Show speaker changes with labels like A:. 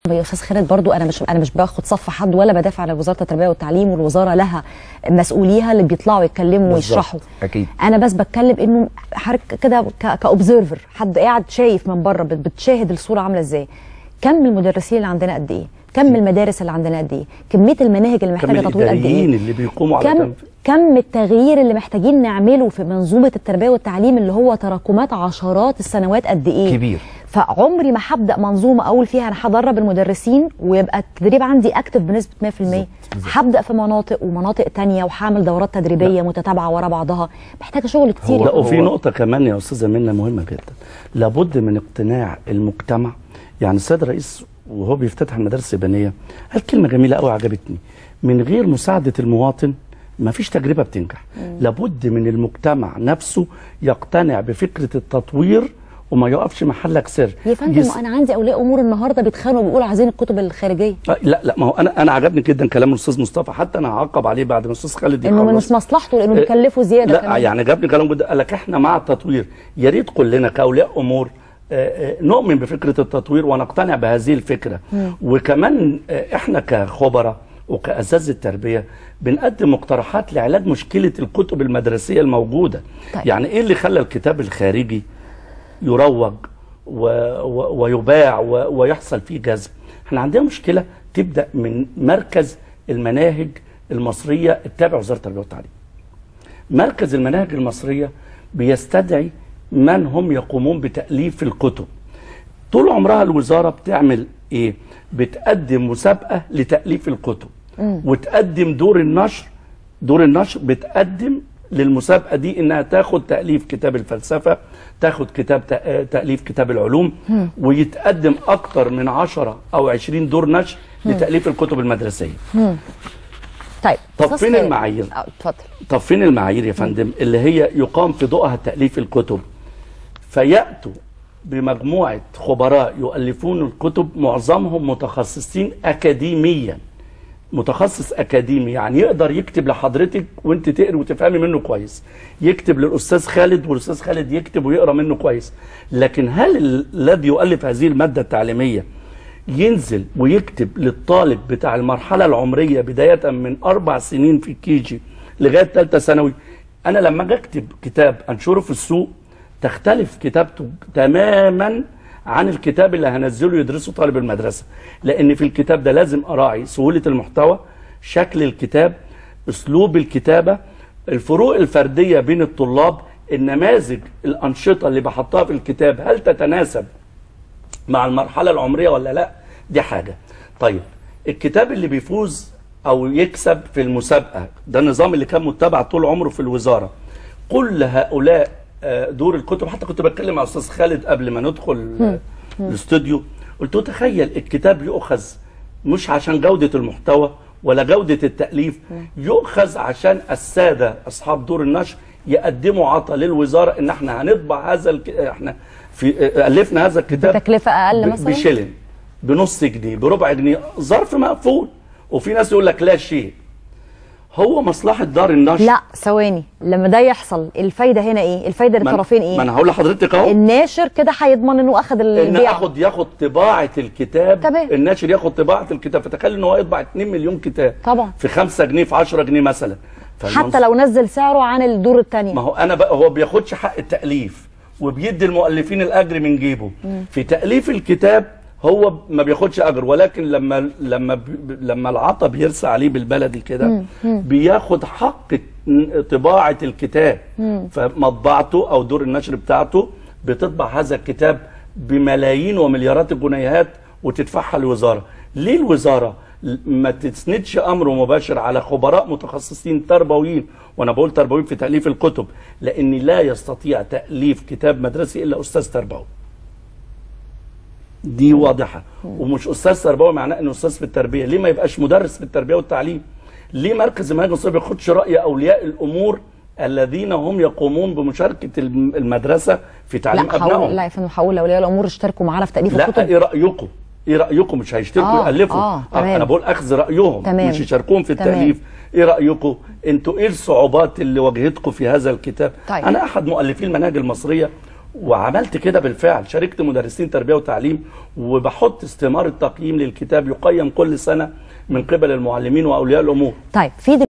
A: يا استاذ خالد برضو انا مش انا مش باخد صف حد ولا بدافع عن وزاره التربيه والتعليم والوزاره لها مسؤوليها اللي بيطلعوا يتكلموا
B: بالظبط.
A: ويشرحوا
B: أكيد.
A: انا بس بتكلم انه حضرتك كده كاوبزرفر حد قاعد شايف من بره بت- بتشاهد الصوره عامله ازاي كم المدرسين اللي عندنا قد ايه كم المدارس اللي عندنا قد ايه كميه المناهج اللي
C: كم
A: محتاجه تطوير قد
C: الاداريين
A: ايه
C: اللي بيقوموا على
A: كم
C: تنفيذ
A: كم التغيير اللي محتاجين نعمله في منظومه التربيه والتعليم اللي هو تراكمات عشرات السنوات قد ايه
B: كبير.
A: فعمري ما هبدا منظومه اقول فيها انا هدرب المدرسين ويبقى التدريب عندي اكتف بنسبه 100% هبدا في مناطق ومناطق تانية وهعمل دورات تدريبيه متتابعه ورا بعضها محتاجه شغل كتير
C: لا وفي نقطة كمان يا أستاذة منى مهمة جدا لابد من اقتناع المجتمع يعني السيد الرئيس وهو بيفتتح المدارس اليابانية قال كلمة جميلة قوي عجبتني من غير مساعدة المواطن ما فيش تجربة بتنجح لابد من المجتمع نفسه يقتنع بفكرة التطوير وما يقفش محلك سر
A: يا فندم
C: يس-
A: انا عندي اولياء امور النهارده بيتخانقوا بيقولوا عايزين الكتب الخارجيه
C: آه، لا لا ما هو انا انا عجبني جدا كلام الاستاذ مصطفى حتى انا هعقب عليه بعد ما الاستاذ خالد
A: انه
C: يخلص.
A: مش مصلحته لانه
C: آه،
A: بيكلفوا زياده
C: لا
A: كمان.
C: يعني جابني كلام جدا قال لك احنا مع التطوير يا ريت كلنا كاولياء امور آه، آه، نؤمن بفكره التطوير ونقتنع بهذه الفكره وكمان آه، احنا كخبراء وكاساتذه التربيه بنقدم مقترحات لعلاج مشكله الكتب المدرسيه الموجوده
A: طيب.
C: يعني ايه اللي خلى الكتاب الخارجي يروج و و ويباع و ويحصل فيه جذب احنا عندنا مشكله تبدا من مركز المناهج المصريه التابع وزاره التربيه والتعليم مركز المناهج المصريه بيستدعي من هم يقومون بتاليف الكتب طول عمرها الوزاره بتعمل ايه بتقدم مسابقه لتاليف الكتب وتقدم دور النشر دور النشر بتقدم للمسابقه دي انها تاخد تاليف كتاب الفلسفه تاخد كتاب تأ- آه، تاليف كتاب العلوم ويتقدم اكتر من 10 او 20 دور نشر لتاليف الكتب المدرسيه
A: طيب
C: طب
A: أستاذ
C: فين
A: خالد.
C: المعايير؟
A: آه، اتفضل
C: طب فين المعايير يا فندم اللي هي يقام في ضوءها تأليف الكتب فيأتوا بمجموعة خبراء يؤلفون الكتب معظمهم متخصصين أكاديميا متخصص أكاديمي يعني يقدر يكتب لحضرتك وانت تقري وتفهمي منه كويس يكتب للأستاذ خالد والأستاذ خالد يكتب ويقرأ منه كويس لكن هل ال- الذي يؤلف هذه المادة التعليمية ينزل ويكتب للطالب بتاع المرحلة العمرية بداية من أربع سنين في الكيجي لغاية ثالثة ثانوي أنا لما أجي أكتب كتاب أنشره في السوق تختلف كتابته تماما عن الكتاب اللي هنزله يدرسه طالب المدرسة لأن في الكتاب ده لازم أراعي سهولة المحتوى شكل الكتاب أسلوب الكتابة الفروق الفردية بين الطلاب النماذج الأنشطة اللي بحطها في الكتاب هل تتناسب مع المرحلة العمرية ولا لا دي حاجة طيب الكتاب اللي بيفوز او يكسب في المسابقة ده النظام اللي كان متبع طول عمره في الوزارة كل هؤلاء آه، دور الكتب حتى كنت بتكلم مع استاذ خالد قبل ما ندخل آه، الاستوديو قلت له تخيل الكتاب يؤخذ مش عشان جودة المحتوى ولا جودة التأليف يؤخذ عشان السادة أصحاب دور النشر يقدموا عطا للوزارة إن احنا هنطبع هذا الك... احنا في آه، ألفنا هذا الكتاب
A: بتكلفة أقل
C: ب-
A: مثلا؟
C: بشلن بنص جنيه بربع جنيه ظرف مقفول وفي ناس يقول لك لا شيء هو مصلحة دار النشر
A: لا ثواني لما ده يحصل الفايده هنا ايه الفايده
C: ما-
A: للطرفين ايه
C: ما انا هقول لحضرتك اهو
A: الناشر كده هيضمن انه اخذ
C: ان
A: البيع
C: اخد ياخد طباعه الكتاب
A: تمام.
C: الناشر ياخد طباعه الكتاب فتخيل ان هو يطبع 2 مليون كتاب
A: طبعا.
C: في 5 جنيه في 10 جنيه مثلا
A: حتى لو نزل سعره عن الدور الثانيه
C: ما هو انا بقى هو بياخدش حق التاليف وبيدي المؤلفين الاجر من جيبه في تاليف الكتاب هو ما بياخدش اجر ولكن لما لما بي لما العطا بيرسى عليه بالبلدي كده بياخد حق طباعه الكتاب فمطبعته او دور النشر بتاعته بتطبع هذا الكتاب بملايين ومليارات الجنيهات وتدفعها الوزاره ليه الوزاره ما تسندش امر مباشر على خبراء متخصصين تربويين وانا بقول تربويين في تاليف الكتب لان لا يستطيع تاليف كتاب مدرسي الا استاذ تربوي دي واضحه ومش استاذ تربوي معناه انه استاذ في التربيه ليه ما يبقاش مدرس في التربيه والتعليم ليه مركز المناهج الوصفيه ما بياخدش راي اولياء الامور الذين هم يقومون بمشاركه الم- المدرسه في تعليم
A: لا
C: ابنائهم
A: هقول لا يا فندم هقول لاولياء الامور اشتركوا معانا في تاليف
C: لا
A: الكتب
C: ايه رايكم ايه رايكم مش هيشتركوا
A: آه،
C: يالفوا
A: آه، تمام.
C: انا بقول اخذ رايهم
A: تمام.
C: مش يشاركوهم في
A: تمام.
C: التاليف ايه رايكم انتوا ايه الصعوبات اللي واجهتكم في هذا الكتاب
A: طيب.
C: انا احد مؤلفي المناهج المصريه وعملت كده بالفعل شاركت مدرسين تربيه وتعليم وبحط استمارة تقييم للكتاب يقيم كل سنه من قبل المعلمين واولياء الامور
A: طيب في